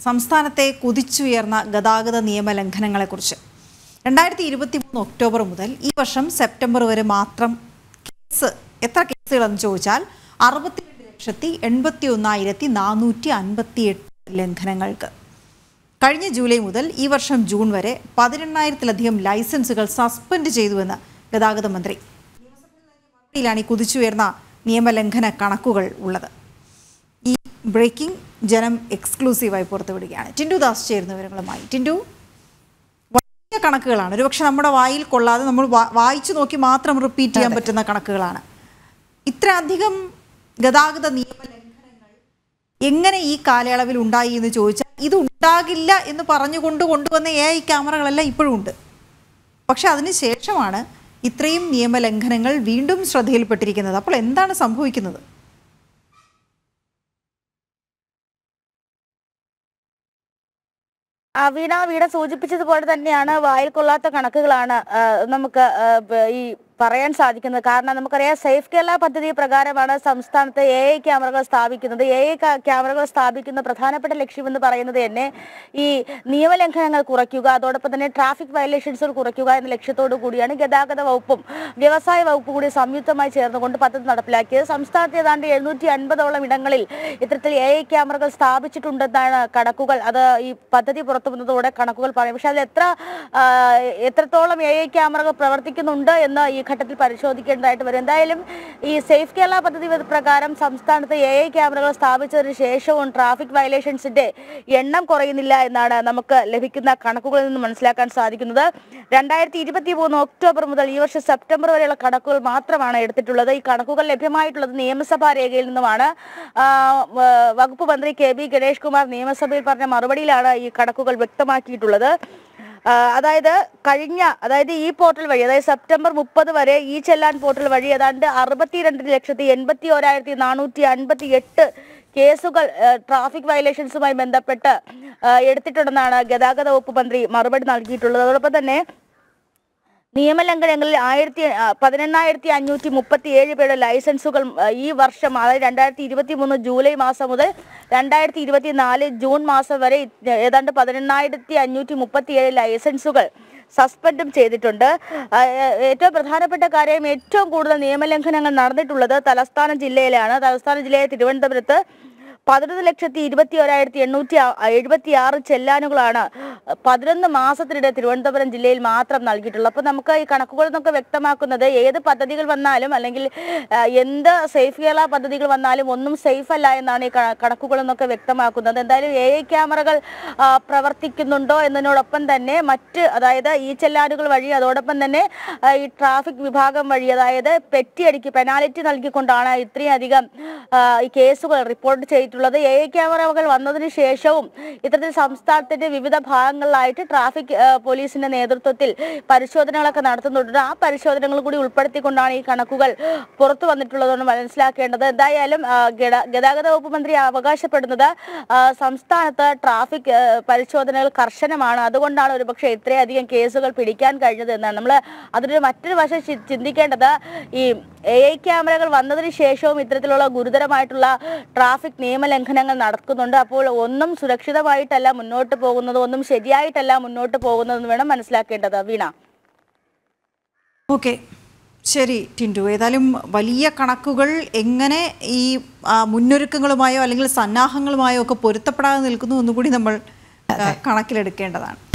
സംസ്ഥാനത്തെ കുതിച്ചുയർന്ന ഗതാഗത നിയമ ലംഘനങ്ങളെക്കുറിച്ച് രണ്ടായിരത്തി ഇരുപത്തി മൂന്ന് ഒക്ടോബർ മുതൽ ഈ വർഷം സെപ്റ്റംബർ വരെ മാത്രം കേസ് എത്ര കേസുകളെന്ന് ചോദിച്ചാൽ അറുപത്തിരണ്ട് ലക്ഷത്തി എൺപത്തി ഒന്നായിരത്തി നാനൂറ്റി അൻപത്തി എട്ട് ലംഘനങ്ങൾക്ക് കഴിഞ്ഞ ജൂലൈ മുതൽ ഈ വർഷം ജൂൺ വരെ പതിനെണ്ണായിരത്തിലധികം ലൈസൻസുകൾ സസ്പെൻഡ് ചെയ്തുവെന്ന് ഗതാഗത മന്ത്രി ാണ് ഈ കുതിച്ചുയർന്ന നിയമലംഘന കണക്കുകൾ ഉള്ളത് ഈ ബ്രേക്കിംഗ് ജനം എക്സ്ക്ലൂസീവായി പുറത്തുവിടുകയാണ് ടിൻഡു ദാസ് ചേരുന്ന വിവരങ്ങളുമായി ടിൻഡു വലിയ കണക്കുകളാണ് ഒരുപക്ഷെ നമ്മുടെ വായിൽ കൊള്ളാതെ നമ്മൾ വാ- വായിച്ചു നോക്കി മാത്രം റിപ്പീറ്റ് ചെയ്യാൻ പറ്റുന്ന കണക്കുകളാണ് ഇത്രയധികം ഗതാഗത നിയമ ലംഘനങ്ങൾ എങ്ങനെ ഈ കാലയളവിൽ ഉണ്ടായി എന്ന് ചോദിച്ചാൽ ഇത് ഉണ്ടാകില്ല എന്ന് പറഞ്ഞുകൊണ്ട് കൊണ്ടുവന്ന എ ഐ ക്യാമറകളെല്ലാം ഇപ്പോഴും ഉണ്ട് പക്ഷെ അതിന് ശേഷമാണ് ഇത്രയും നിയമലംഘനങ്ങൾ വീണ്ടും ശ്രദ്ധയിൽപ്പെട്ടിരിക്കുന്നത് അപ്പോൾ എന്താണ് സംഭവിക്കുന്നത് ആ, വീണ വീണ സൂചിപ്പിച്ചതുപോലെ തന്നെയാണ് വായിൽ കൊള്ളാത്ത കണക്കുകളാണ് ആ, നമുക്ക് ആ, ബ- ഈ പറയാൻ സാധിക്കുന്നത് കാരണം നമുക്കറിയാം സേഫ് കേരള പദ്ധതി പ്രകാരമാണ് സംസ്ഥാനത്ത് എ ഐ ക്യാമറകൾ സ്ഥാപിക്കുന്നത് എ ഐ ക്യാമറകൾ സ്ഥാപിക്കുന്ന പ്രധാനപ്പെട്ട ലക്ഷ്യമെന്ന് പറയുന്നത് തന്നെ ഈ നിയമലംഘനങ്ങൾ കുറയ്ക്കുക അതോടൊപ്പം തന്നെ ട്രാഫിക് വയലേഷൻസുകൾ കുറയ്ക്കുക എന്ന ലക്ഷ്യത്തോടു കൂടിയാണ് ഗതാഗത വകുപ്പും വ്യവസായ വകുപ്പും കൂടി സംയുക്തമായി ചേർന്നുകൊണ്ട് പദ്ധതി നടപ്പിലാക്കിയത് സംസ്ഥാനത്ത് ഏതാണ്ട് എഴുന്നൂറ്റി അൻപതോളം ഇടങ്ങളിൽ ഇത്തരത്തിൽ എ ഐ ക്യാമറകൾ സ്ഥാപിച്ചിട്ടുണ്ടെന്നാണ് കണക്കുകൾ അത് ഈ പദ്ധതി പുറത്തു വന്നതോടെ കണക്കുകൾ പറയും പക്ഷെ അതിൽ എത്ര ആ, എത്രത്തോളം എ ഐ ക്യാമറകൾ പ്രവർത്തിക്കുന്നുണ്ട് എന്ന് ഈ ഘട്ടത്തിൽ പരിശോധിക്കേണ്ടതായിട്ട് വരും എന്തായാലും ഈ സേഫ് കേരള പദ്ധതി പ്രകാരം സംസ്ഥാനത്ത് എ ഐ ക്യാമറകൾ സ്ഥാപിച്ചതിന് ശേഷവും ട്രാഫിക് വയലേഷൻസിന്റെ എണ്ണം കുറയുന്നില്ല എന്നാണ് നമുക്ക് ലഭിക്കുന്ന കണക്കുകളിൽ നിന്ന് മനസ്സിലാക്കാൻ സാധിക്കുന്നത് രണ്ടായിരത്തി ഇരുപത്തി മൂന്ന് ഒക്ടോബർ മുതൽ ഈ വർഷം സെപ്റ്റംബർ വരെയുള്ള കണക്കുകൾ മാത്രമാണ് എടുത്തിട്ടുള്ളത് ഈ കണക്കുകൾ ലഭ്യമായിട്ടുള്ളത് നിയമസഭാ രേഖയിൽ നിന്നുമാണ് ആ, വ- വകുപ്പ് മന്ത്രി കെ ബി ഗണേഷ് കുമാർ നിയമസഭയിൽ പറഞ്ഞ മറുപടിയിലാണ് ഈ കണക്കുകൾ വ്യക്തമാക്കിയിട്ടുള്ളത് ആ, അതായത് കഴിഞ്ഞ അതായത് ഈ പോർട്ടൽ വഴി അതായത് സെപ്റ്റംബർ മുപ്പത് വരെ ഈ ചെല്ലാൻ പോർട്ടൽ വഴി ഏതാണ്ട് അറുപത്തിരണ്ട് ലക്ഷത്തി എൺപത്തി ഒരായിരത്തി നാനൂറ്റി അൻപത്തി എട്ട് കേസുകൾ ആ, ട്രാഫിക് വയലേഷൻസുമായി ബന്ധപ്പെട്ട് ആ, എടുത്തിട്ടുണ്ടെന്നാണ് ഗതാഗത വകുപ്പ് മന്ത്രി മറുപടി നൽകിയിട്ടുള്ളത് അതോടൊപ്പം തന്നെ നിയമലംഘനങ്ങളിൽ ആയിരത്തി ആ, പതിനെണ്ണായിരത്തി അഞ്ഞൂറ്റി മുപ്പത്തി ഏഴ് പേരുടെ ലൈസൻസുകൾ ആ, ഈ വർഷം അതായത് രണ്ടായിരത്തി ഇരുപത്തി മൂന്ന് ജൂലൈ മാസം മുതൽ രണ്ടായിരത്തി ഇരുപത്തി നാല് ജൂൺ മാസം വരെ ഇത് ഏതാണ്ട് പതിനെണ്ണായിരത്തി അഞ്ഞൂറ്റി മുപ്പത്തി ഏഴ് ലൈസൻസുകൾ സസ്പെൻഡും ചെയ്തിട്ടുണ്ട് ആ, ഏ- ഏറ്റവും പ്രധാനപ്പെട്ട കാര്യം ഏറ്റവും കൂടുതൽ നിയമലംഘനങ്ങൾ നടന്നിട്ടുള്ളത് തലസ്ഥാന ജില്ലയിലാണ് തലസ്ഥാന ജില്ലയിലെ തിരുവനന്തപുരത്ത് പതിനൊന്ന് ലക്ഷത്തി ഇരുപത്തി ഒരായിരത്തി എണ്ണൂറ്റി എഴുപത്തി ആറ് ചെല്ലാനുകളാണ് പതിനൊന്ന് മാസത്തിനിടെ തിരുവനന്തപുരം ജില്ലയിൽ മാത്രം നൽകിയിട്ടുള്ളത് അപ്പോൾ നമുക്ക് ഈ കണക്കുകളിൽ നിന്നൊക്കെ വ്യക്തമാക്കുന്നത് ഏത് പദ്ധതികൾ വന്നാലും അല്ലെങ്കിൽ ആ, എന്ത് സേഫ് കേരള പദ്ധതികൾ വന്നാലും ഒന്നും സേഫ് അല്ല എന്നാണ് ഈ ക- കണക്കുകളിൽ നിന്നൊക്കെ വ്യക്തമാക്കുന്നത് എന്തായാലും എ ഐ ക്യാമറകൾ ആ, പ്രവർത്തിക്കുന്നുണ്ടോ എന്നതിനോടൊപ്പം തന്നെ മറ്റ് അതായത് ഈ ചെല്ലാനുകൾ വഴി അതോടൊപ്പം തന്നെ ആ, ഈ ട്രാഫിക് വിഭാഗം വഴി അതായത് പെറ്റിയടിക്ക് പെനാലിറ്റി നൽകിക്കൊണ്ടാണ് ഇത്രയും അധികം ആ, ഈ കേസുകൾ റിപ്പോർട്ട് ചെയ്തിട്ടുള്ളത് എ ഐ ക്യാമറകൾ വന്നതിന് ശേഷവും ഇത്തരത്തിൽ സംസ്ഥാനത്തിന്റെ വിവിധ ഭാഗങ്ങളിലായിട്ട് ട്രാഫിക് ആ, പോലീസിന്റെ നേതൃത്വത്തിൽ പരിശോധനകളൊക്കെ നടത്തുന്നുണ്ട് ആ പരിശോധനകൾ കൂടി ഉൾപ്പെടുത്തിക്കൊണ്ടാണ് ഈ കണക്കുകൾ പുറത്തു വന്നിട്ടുള്ളതെന്ന് മനസ്സിലാക്കേണ്ടത് എന്തായാലും ആ, ഗത- ഗതാഗത വകുപ്പ് മന്ത്രി അവകാശപ്പെടുന്നത് ആ, സംസ്ഥാനത്ത് ട്രാഫിക് ആ, പരിശോധനകൾ കർശനമാണ് അതുകൊണ്ടാണ് ഒരുപക്ഷെ ഇത്രയധികം കേസുകൾ പിടിക്കാൻ കഴിഞ്ഞത് എന്നാണ് നമ്മൾ അതിനൊരു മറ്റൊരു വശം ചി- ചിന്തിക്കേണ്ടത് ഈ എ ഐ ക്യാമറകൾ വന്നതിന് ശേഷവും ഇത്തരത്തിലുള്ള ഗുരുതരമായിട്ടുള്ള ട്രാഫിക് നിയമലംഘനങ്ങൾ നടക്കുന്നുണ്ട് അപ്പോൾ ഒന്നും സുരക്ഷിതമായിട്ടല്ല മുന്നോട്ട് പോകുന്നത് ഒന്നും ശരിയായിട്ടല്ല മുന്നോട്ട് പോകുന്നതെന്ന് വേണം മനസ്സിലാക്കേണ്ടത് വീണ ഓക്കെ ശരി ടിൻഡു ഏതായാലും വലിയ കണക്കുകൾ എങ്ങനെ ഈ ആ, മുന്നൊരുക്കങ്ങളുമായോ അല്ലെങ്കിൽ സന്നാഹങ്ങളുമായോ ഒക്കെ പൊരുത്തപ്പെടാതെ നിൽക്കുന്നു എന്നുകൂടി നമ്മൾ ആ, കണക്കിലെടുക്കേണ്ടതാണ്